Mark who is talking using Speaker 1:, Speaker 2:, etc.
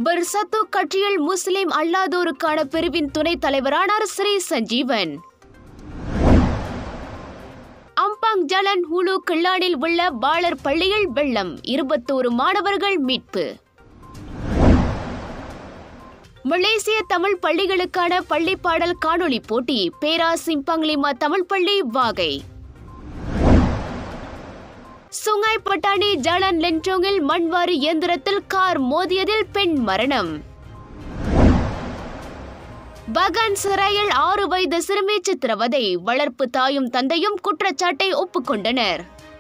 Speaker 1: Bersatu கட்சியில் முஸ்லிம் அல்லாதோருக்கான பிரிவின் துணைத் தலைவரானார் Sri Sanjeevan Ampang Jalan Hulu கிள்ளானில் உள்ள பாலர் பள்ளியில் வெள்ளம் இருபத்தோரு மாணவர்கள் மீட்பு மலேசிய தமிழ் பள்ளிகளுக்கான பள்ளி பாடல் காணொளி போட்டி பேரா சிம்பங்லிமா தமிழ் பள்ளி வாகை சுங்காய் பட்டாணி ஜாலான் லென்டோங்கில் மண்வாரி இயந்திரத்தில் கார் மோதியதில் பெண் மரணம் பகான் சராயில் ஆறு வயது சிறுமி சித்திரவதை வளர்ப்பு தாயும் தந்தையும் குற்றச்சாட்டை ஒப்புக்கொண்டனர்